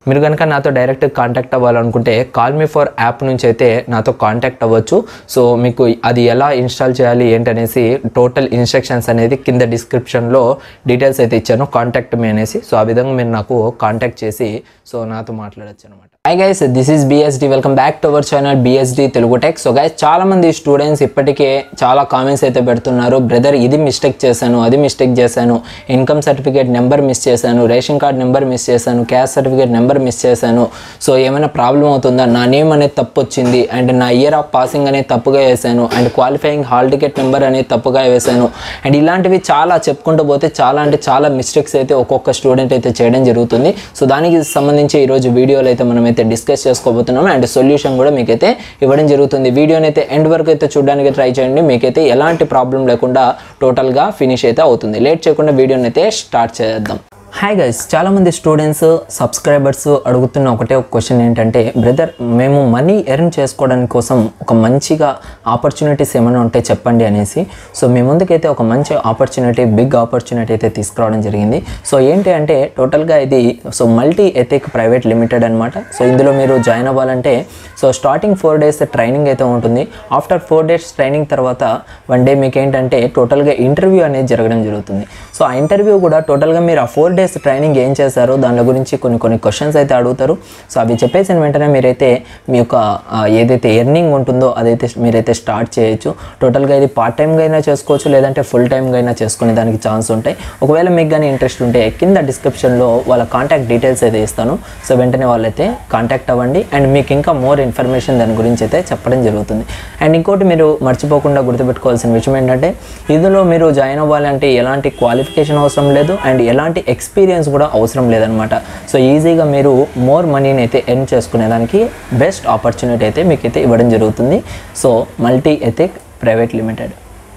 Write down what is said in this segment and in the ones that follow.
మీరు కనుక నాతో డైరెక్ట్ కాంటాక్ట్ అవ్వాలనుకుంటే కాల్ మీ ఫర్ యాప్ నుంచి అయితే నాతో కాంటాక్ట్ అవ్వచ్చు సో మీకు అది ఎలా ఇన్స్టాల్ చేయాలి ఏంటనేసి టోటల్ ఇన్స్ట్రక్షన్స్ అనేది కింద డిస్క్రిప్షన్లో డీటెయిల్స్ అయితే ఇచ్చాను కాంటాక్ట్ మీ అనేసి సో ఆ విధంగా మీరు నాకు కాంటాక్ట్ చేసి సో నాతో మాట్లాడచ్చు అనమాట hi guys this is BSD welcome back to our channel BSD Telugu tech so guys చాలా మంది స్టూడెంట్స్ ఇప్పటికే చాలా కామెంట్స్ అయితే పెడుతున్నారు బ్రదర్ ఇది మిస్టేక్ చేశాను అది మిస్టేక్ చేశాను ఇన్కమ్ సర్టిఫికేట్ నెంబర్ మిస్ చేశాను రేషన్ కార్డ్ నెంబర్ మిస్ చేశాను క్యాస్ట్ సర్టిఫికేట్ నెంబర్ మిస్ చేశాను సో ఏమైనా ప్రాబ్లం అవుతుందా నా నేమ్ అనేది తప్పు వచ్చింది అండ్ నా ఇయర్ ఆఫ్ పాసింగ్ అనేది తప్పుగా వేశాను and qualifying hall ticket number అనేది తప్పుగా వేశాను అండ్ ఇలాంటివి చాలా చెప్పుకుంటూ పోతే చాలా అంటే చాలా మిస్టేక్స్ అయితే ఒక్కొక్క స్టూడెంట్ అయితే చేయడం జరుగుతుంది సో దానికి సంబంధించి ఈరోజు వీడియోలో అయితే మనం అయితే డిస్కస్ చేసుకోబోతున్నాం అండ్ సొల్యూషన్ కూడా మీకైతే ఇవ్వడం జరుగుతుంది వీడియోని అయితే ఎండ్ వరకు అయితే చూడడానికి ట్రై చేయండి మీకైతే ఎలాంటి ప్రాబ్లం లేకుండా టోటల్గా ఫినిష్ అయితే అవుతుంది లేట్ చేయకుండా వీడియోని అయితే స్టార్ట్ చేద్దాం హాయ్ గైస్ చాలామంది స్టూడెంట్స్ సబ్స్క్రైబర్స్ అడుగుతున్న ఒకటే ఒక క్వశ్చన్ ఏంటంటే బ్రదర్ మేము మనీ ఎర్న్ చేసుకోవడానికి కోసం ఒక మంచిగా ఆపర్చునిటీస్ ఏమైనా ఉంటే చెప్పండి అనేసి సో మీ ముందుకైతే ఒక మంచి ఆపర్చునిటీ బిగ్ ఆపర్చునిటీ అయితే తీసుకురావడం జరిగింది సో ఏంటి అంటే టోటల్గా ఇది so multi ethic private limited అనమాట సో ఇందులో మీరు జాయిన్ అవ్వాలంటే so starting four days training అయితే ఉంటుంది ఆఫ్టర్ ఫోర్ డేస్ ట్రైనింగ్ తర్వాత వన్ డే మీకు ఏంటంటే టోటల్గా ఇంటర్వ్యూ అనేది జరగడం జరుగుతుంది సో ఆ ఇంటర్వ్యూ కూడా టోటల్గా మీరు ఆ ఫోర్ డేస్ ట్రైనింగ్ ఏం చేశారో దాని గురించి కొన్ని కొన్ని క్వశ్చన్స్ అయితే అడుగుతారు సో అవి చెప్పేసిన వెంటనే మీరైతే మీ యొక్క ఆ, ఏదైతే ఎర్నింగ్ ఉంటుందో అదైతే మీరైతే స్టార్ట్ చేయొచ్చు టోటల్గా ఇది పార్ట్ టైంగా అయినా చేసుకోవచ్చు లేదంటే ఫుల్ టైంగా అయినా చేసుకునే దానికి ఛాన్స్ ఉంటాయి ఒకవేళ మీకు కానీ ఇంట్రెస్ట్ ఉంటే కింద డిస్క్రిప్షన్లో వాళ్ళ కాంటాక్ట్ డీటెయిల్స్ అయితే ఇస్తాను సో వెంటనే వాళ్ళైతే కాంటాక్ట్ అవ్వండి అండ్ మీకు ఇంకా మోర్ ఇన్ఫర్మేషన్ దాని గురించి అయితే చెప్పడం జరుగుతుంది అండ్ ఇంకోటి మీరు మర్చిపోకుండా గుర్తుపెట్టుకోవాల్సిన విషయం ఏంటంటే ఇందులో మీరు జాయిన్ అవ్వాలంటే ఎలాంటి క్వాలిఫికేషన్ అవసరం లేదు అండ్ ఎలాంటి ఎక్స్పీరియన్స్ కూడా అవసరం లేదనమాట సో ఈజీగా మీరు మోర్ మనీని అయితే ఎర్న్ చేసుకునేదానికి బెస్ట్ ఆపర్చునిటీ అయితే మీకైతే ఇవ్వడం జరుగుతుంది so multi ethic private limited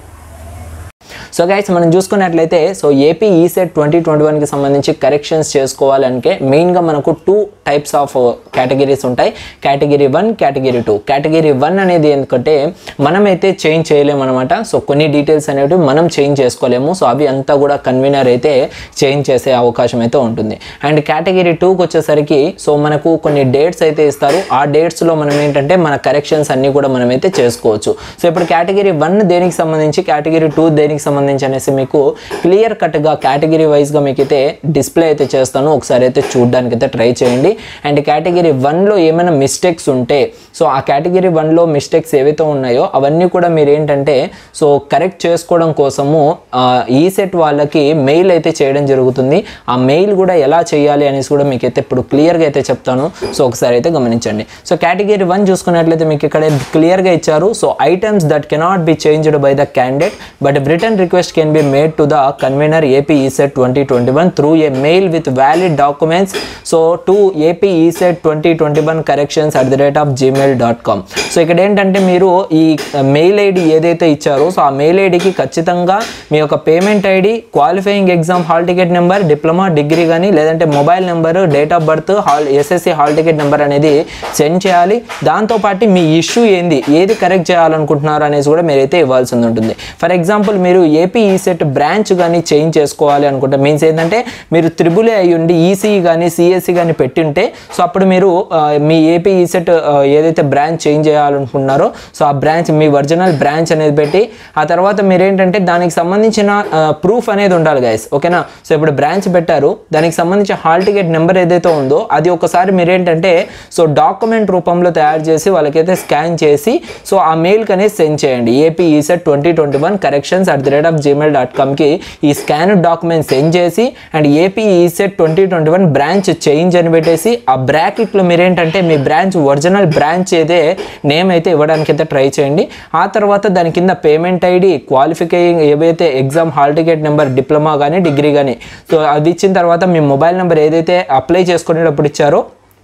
so guys మనం చూసుకున్నట్లయితే so AP ECET twenty twenty వన్కి సంబంధించి కరెక్షన్స్ చేసుకోవాలంటే మెయిన్గా మనకు టూ టైప్స్ ఆఫ్ కేటగిరీస్ ఉంటాయి category one category two category one అనేది ఎందుకంటే మనమైతే చేంజ్ చేయలేము అనమాట సో కొన్ని డీటెయిల్స్ అనేవి మనం చేంజ్ చేసుకోలేము సో అవి అంతా కూడా కన్వీనర్ అయితే చేంజ్ చేసే అవకాశం అయితే ఉంటుంది అండ్ కేటగిరీ టూకి వచ్చేసరికి సో మనకు కొన్ని డేట్స్ అయితే ఇస్తారు ఆ డేట్స్లో మనం ఏంటంటే మన కరెక్షన్స్ అన్నీ కూడా మనమైతే చేసుకోవచ్చు సో ఇప్పుడు కేటగిరీ వన్ దేనికి సంబంధించి కేటగిరీ టూ దేనికి సంబంధించి అనేసి మీకు క్లియర్ కట్గా కేటగిరీ వైజ్గా మీకు అయితే డిస్ప్లే అయితే చేస్తాను ఒకసారి అయితే చూడడానికి అయితే ట్రై చేయండి అండ్ కేటగిరీ వన్లో ఏమైనా మిస్టేక్స్ ఉంటే సో ఆ కేటగిరీ వన్లో మిస్టేక్స్ ఏవైతే ఉన్నాయో అవన్నీ కూడా మీరు ఏంటంటే సో కరెక్ట్ చేసుకోవడం కోసము ఈ సెట్ వాళ్ళకి మెయిల్ అయితే చేయడం జరుగుతుంది ఆ మెయిల్ కూడా ఎలా చేయాలి అనేసి కూడా మీకు అయితే ఇప్పుడు క్లియర్గా అయితే చెప్తాను సో ఒకసారి అయితే గమనించండి సో కేటగిరీ వన్ చూసుకున్నట్లయితే మీకు ఇక్కడ క్లియర్గా ఇచ్చారు so items that cannot be changed by the candidate but return request can be made to the convener AP ECET twenty twenty one through a mail with valid documents so to AP ECET twenty twenty one corrections at the rate of Gmail dot com so ఇక్కడ ఏంటంటే మీరు ఈ mail ID ఏదైతే ఇచ్చారో so ఆ mail ఐడికి ఖచ్చితంగా మీ యొక్క payment ID qualifying exam hall ticket number diploma degree కానీ లేదంటే mobile number date of birth hall SSC hall ticket number అనేది సెండ్ చేయాలి దాంతోపాటు మీ ఇష్యూ ఏంది ఏది కరెక్ట్ చేయాలనుకుంటున్నారు అనేసి కూడా మీరైతే ఇవ్వాల్సి ఉంటుంది ఫర్ ఎగ్జాంపుల్ మీరు ఏపీ ఈసెట్ బ్రాంచ్ కానీ చేంజ్ చేసుకోవాలి అనుకుంటే మీన్స్ ఏంటంటే మీరు త్రిబులే అయ్యి ఉండి ఈసీ కానీ సిఎస్సి కానీ పెట్టింటే సో అప్పుడు మీరు ఆ, మీ ఏపీ ఈసెట్ ఏదైతే బ్రాంచ్ చేంజ్ చేయాలనుకుంటున్నారో సో ఆ బ్రాంచ్ మీ ఒరిజినల్ బ్రాంచ్ అనేది పెట్టి ఆ తర్వాత మీరు ఏంటంటే దానికి సంబంధించిన ప్రూఫ్ అనేది ఉండాలి గైస్ ఓకేనా సో ఇప్పుడు బ్రాంచ్ పెట్టారు దానికి సంబంధించిన హాల్ టికెట్ నెంబర్ ఏదైతే ఉందో అది ఒకసారి మీరు ఏంటంటే సో డాక్యుమెంట్ రూపంలో తయారు చేసి వాళ్ళకైతే స్కాన్ చేసి సో ఆ మెయిల్కి అనేది సెండ్ చేయండి AP ECET twenty twenty one corrections at the rate of Gmail dot కామ్కి ఈ స్కాన్ డాక్యుమెంట్ సెండ్ చేసి and AP ECET twenty twenty one branch change అని పెట్టేసి ఆ బ్రాకెట్లో మీరేంటంటే మీ బ్రాంచ్ ఒరిజినల్ బ్రాంచ్ ఏదే నేమ్ అయితే ఇవ్వడానికి అయితే ట్రై చేయండి ఆ తర్వాత దాని కింద పేమెంట్ ఐడి క్వాలిఫికేయింగ్ ఏవైతే exam hall ticket number diploma కానీ డిగ్రీ కానీ సో అది ఇచ్చిన తర్వాత మీ మొబైల్ నెంబర్ ఏదైతే అప్లై చేసుకునేటప్పుడు ఇచ్చారో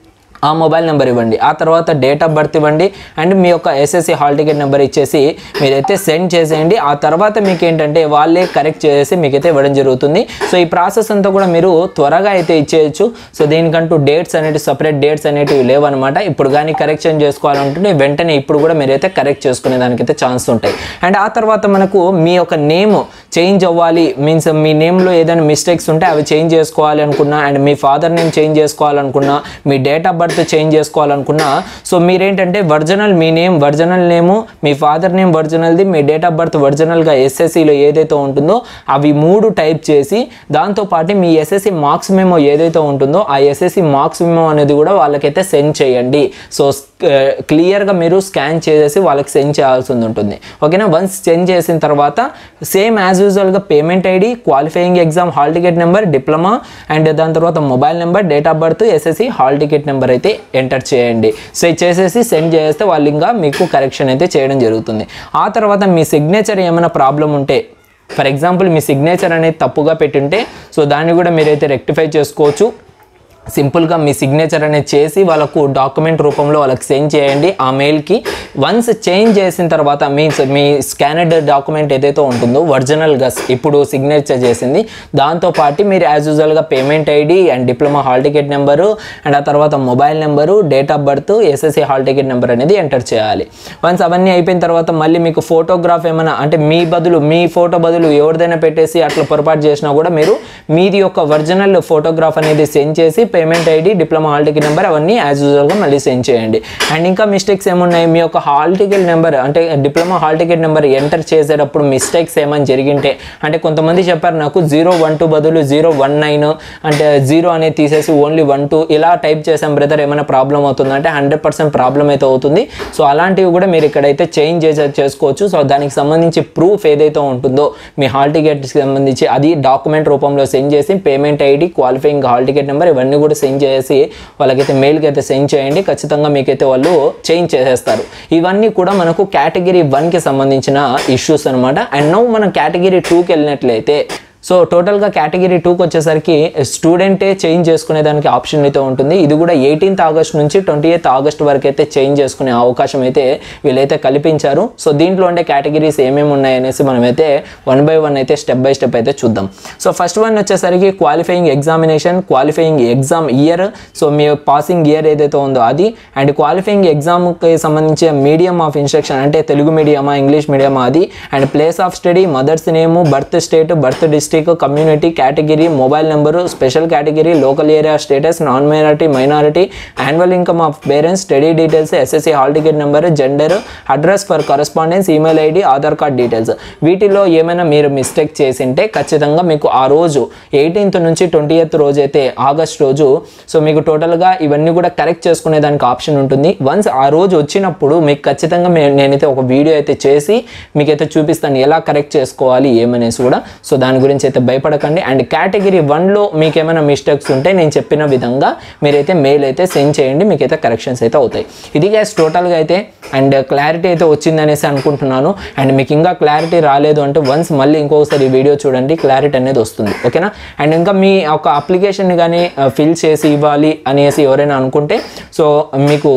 ఆ మొబైల్ నెంబర్ ఇవ్వండి ఆ తర్వాత డేట్ ఆఫ్ బర్త్ ఇవ్వండి అండ్ మీ యొక్క ఎస్ఎస్సి హాల్ టికెట్ నెంబర్ ఇచ్చేసి మీరైతే సెండ్ చేసేయండి ఆ తర్వాత మీకు ఏంటంటే వాళ్ళే కరెక్ట్ చేసి మీకైతే ఇవ్వడం జరుగుతుంది సో ఈ ప్రాసెస్ అంతా కూడా మీరు త్వరగా అయితే ఇచ్చేయచ్చు సో దీనికంటూ డేట్స్ అనేవి సపరేట్ డేట్స్ అనేటివి లేవన్నమాట ఇప్పుడు కానీ కరెక్షన్ చేసుకోవాలంటుంటే వెంటనే ఇప్పుడు కూడా మీరైతే కరెక్ట్ చేసుకునే దానికైతే ఛాన్స్ ఉంటాయి అండ్ ఆ తర్వాత మనకు మీ యొక్క నేమ్ చేంజ్ అవ్వాలి మీన్స్ మీ నేమ్లో ఏదైనా మిస్టేక్స్ ఉంటే అవి చేంజ్ చేసుకోవాలి అనుకున్నా అండ్ మీ ఫాదర్ నేమ్ చేంజ్ చేసుకోవాలనుకున్నా మీ డేట్ ఆఫ్ బర్త్ చేంజ్ చేసుకోవాలనుకున్నా సో మీరేంటంటే ఒరిజినల్ మీ నేమ్ ఒరిజినల్ నేము మీ ఫాదర్ నేమ్ ఒరిజినల్ది మీ డేట్ ఆఫ్ బర్త్ ఒరిజినల్గా ఎస్ఎస్సిలో ఏదైతే ఉంటుందో అవి మూడు టైప్ చేసి దాంతోపాటు మీ ఎస్ఎస్సి మార్క్స్ మెమో ఏదైతే ఉంటుందో ఆ ఎస్ఎస్సి మార్క్స్ మెమో అనేది కూడా వాళ్ళకైతే సెండ్ చేయండి సో క్లియర్గా మీరు స్కాన్ చేసేసి వాళ్ళకి సెండ్ చేయాల్సి ఉంటుంది ఓకేనా వన్స్ సెండ్ చేసిన తర్వాత సేమ్ యాజ్ యూజువల్గా payment ID qualifying exam hall ticket number diploma and దాని తర్వాత mobile number date of birth SSC hall ticket number అయితే ఎంటర్ చేయండి సో ఇది చేసేసి సెండ్ చేస్తే వాళ్ళు ఇంకా మీకు కరెక్షన్ అయితే చేయడం జరుగుతుంది ఆ తర్వాత మీ సిగ్నేచర్ ఏమైనా ప్రాబ్లం ఉంటే ఫర్ ఎగ్జాంపుల్ మీ సిగ్నేచర్ అనేది తప్పుగా పెట్టుంటే సో దాన్ని కూడా మీరైతే రెక్టిఫై చేసుకోవచ్చు సింపుల్గా మీ సిగ్నేచర్ అనేది చేసి వాళ్ళకు డాక్యుమెంట్ రూపంలో వాళ్ళకి సెండ్ చేయండి ఆ మెయిల్కి వన్స్ చేంజ్ చేసిన తర్వాత మీన్స్ మీ స్కానర్డ్ డాక్యుమెంట్ ఏదైతే ఉంటుందో ఒరిజినల్గా ఇప్పుడు సిగ్నేచర్ చేసింది దాంతోపాటు మీరు యాజ్ యూజువల్గా payment ID and diploma hall ticket number and ఆ తర్వాత mobile number date of birth SSC hall ticket number అనేది ఎంటర్ చేయాలి వన్స్ అవన్నీ అయిపోయిన తర్వాత మళ్ళీ మీకు ఫోటోగ్రాఫ్ ఏమైనా అంటే మీ బదులు మీ ఫోటో బదులు ఎవరిదైనా పెట్టేసి అట్లా పొరపాటు చేసినా కూడా మీరు మీది యొక్క ఒరిజినల్ ఫోటోగ్రాఫ్ అనేది సెండ్ చేసి payment ID diploma hall ticket number అవన్నీ యాజ్ యూజువల్గా మళ్ళీ సెండ్ చేయండి అండ్ ఇంకా మిస్టేక్స్ ఏమున్నాయి మీ యొక్క హాల్ టికెట్ నెంబర్ అంటే diploma hall ticket number enter చేసేటప్పుడు మిస్టేక్స్ ఏమైనా జరిగింటే అంటే కొంతమంది చెప్పారు నాకు జీరో వన్ టూ బదులు జీరో వన్ నైన్ అంటే జీరో అనేది తీసేసి ఓన్లీ వన్ టూ ఇలా టైప్ చేసాం బ్రదర్ ఏమైనా ప్రాబ్లం అవుతుందంటే హండ్రెడ్ పర్సెంట్ ప్రాబ్లం అయితే అవుతుంది సో అలాంటివి కూడా మీరు ఇక్కడైతే చేంజ్ చేసే చేసుకోవచ్చు సో దానికి సంబంధించి ప్రూఫ్ ఏదైతే ఉంటుందో మీ హాల్ టికెట్కి సంబంధించి అది డాక్యుమెంట్ రూపంలో సెండ్ చేసి payment ID qualifying hall ticket number ఇవన్నీ కూడా సెండ్ చేసి వాళ్ళకైతే మెయిల్కి అయితే సెండ్ చేయండి ఖచ్చితంగా మీకైతే వాళ్ళు చేంజ్ చేసేస్తారు ఇవన్నీ కూడా మనకు కేటగిరీ వన్కి సంబంధించిన ఇష్యూస్ అనమాట అండ్ నౌ మనం కేటగిరీ టూకి వెళ్ళినట్లయితే సో టోటల్గా కేటగిరీ టూకి వచ్చేసరికి స్టూడెంటే చేంజ్ చేసుకునే దానికి ఆప్షన్ అయితే ఉంటుంది ఇది కూడా ఎయిటీన్త్ ఆగస్ట్ నుంచి ట్వంటీ ఎయిత్ ఆగస్ట్ వరకు అయితే చేంజ్ చేసుకునే అవకాశం అయితే వీళ్ళైతే కల్పించారు సో దీంట్లో ఉండే కేటగిరీస్ ఏమేమి ఉన్నాయనేసి మనమైతే వన్ బై వన్ అయితే స్టెప్ బై స్టెప్ అయితే చూద్దాం సో ఫస్ట్ వన్ వచ్చేసరికి qualifying examination qualifying exam year so మీ పాసింగ్ ఇయర్ ఏదైతే ఉందో అది అండ్ క్వాలిఫైయింగ్ ఎగ్జామ్కి సంబంధించిన మీడియం ఆఫ్ ఇన్స్ట్రక్షన్ అంటే తెలుగు మీడియమా ఇంగ్లీష్ మీడియమా అది and place of study mother's name birth state birth district community category mobile number special category local area status non minority minority annual income of parents study details SSC hall ticket number gender address for correspondence email ID Aadhaar card details వీటిలో ఏమైనా మీరు mistake చేసింటే ఖచ్చితంగా మీకు ఆ రోజు eighteenth నుంచి twenty eighth రోజు అయితే ఆగస్ట్ రోజు సో మీకు టోటల్గా ఇవన్నీ కూడా కరెక్ట్ చేసుకునే దానికి ఆప్షన్ ఉంటుంది వన్స్ ఆ రోజు వచ్చినప్పుడు మీకు ఖచ్చితంగా మే- నేనైతే ఒక వీడియో అయితే చేసి మీకైతే చూపిస్తాను ఎలా కరెక్ట్ చేసుకోవాలి ఏమనేసి కూడా సో దాని గురించి అయితే భయపడకండి అండ్ కేటగిరీ వన్లో మీకు ఏమైనా మిస్టేక్స్ ఉంటే నేను చెప్పిన విధంగా మీరైతే మెయిల్ అయితే సెండ్ చేయండి మీకైతే కరెక్షన్స్ అయితే అవుతాయి ఇది గ్యాస్ టోటల్గా అయితే అండ్ క్లారిటీ అయితే వచ్చిందనేసి అనుకుంటున్నాను అండ్ మీకు ఇంకా క్లారిటీ రాలేదు అంటే వన్స్ మళ్ళీ ఇంకొకసారి ఈ వీడియో చూడండి క్లారిటీ అనేది వస్తుంది ఓకేనా అండ్ ఇంకా మీ ఒక అప్లికేషన్ కానీ ఫిల్ చేసి ఇవ్వాలి అనేసి ఎవరైనా అనుకుంటే సో మీకు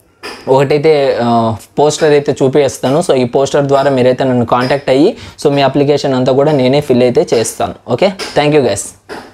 ఒకటైతే పోస్టర్ అయితే చూపిస్తాను సో ఈ పోస్టర్ ద్వారా మీరైతే నన్ను కాంటాక్ట్ అయ్యి సో మీ అప్లికేషన్ అంతా కూడా నేనే ఫిల్ అయితే చేస్తాను ఓకే థ్యాంక్ యూ గైస్